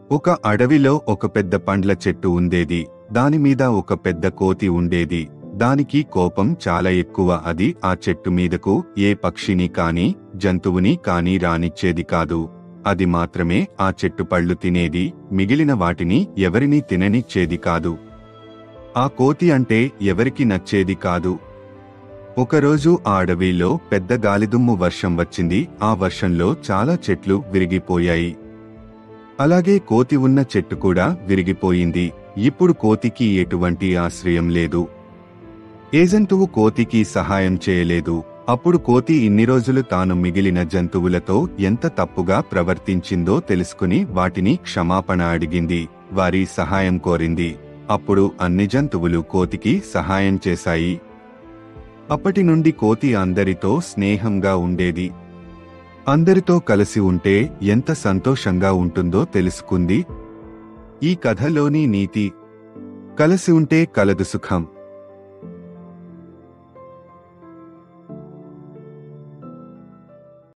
ఒక అడవిలో ఒక పెద్ద పండ్ల చెట్టు ఉండేది దానిమీద ఒక పెద్ద కోతి ఉండేది దానికి కోపం చాలా ఎక్కువ అది ఆ చెట్టు మీదకు ఏ పక్షిని కాని జంతువుని కాని రానిచ్చేది కాదు అది మాత్రమే ఆ చెట్టు పళ్ళు తినేది మిగిలిన వాటిని ఎవరినీ తిననిచ్చేది కాదు ఆ కోతి అంటే ఎవరికి నచ్చేది కాదు ఒకరోజు ఆ అడవిలో పెద్ద గాలిదుమ్ము వర్షం వచ్చింది ఆ వర్షంలో చాలా చెట్లు విరిగిపోయాయి అలాగే కోతి ఉన్న చెట్టు కూడా విరిగిపోయింది ఇప్పుడు కోతికి ఎటువంటి ఆశ్రయం లేదు ఏ జంతువు కోతికి సహాయం చేయలేదు అప్పుడు కోతి ఇన్ని రోజులు తాను మిగిలిన జంతువులతో ఎంత తప్పుగా ప్రవర్తించిందో తెలుసుకుని వాటిని క్షమాపణ అడిగింది వారి సహాయం కోరింది అప్పుడు అన్ని జంతువులు కోతికి సహాయం చేశాయి అప్పటి నుండి కోతి అందరితో స్నేహంగా ఉండేది అందరితో కలిసి ఉంటే ఎంత సంతోషంగా ఉంటుందో తెలుసుకుంది ఈ కథలోని నీతి కలిసి ఉంటే కలదు సుఖం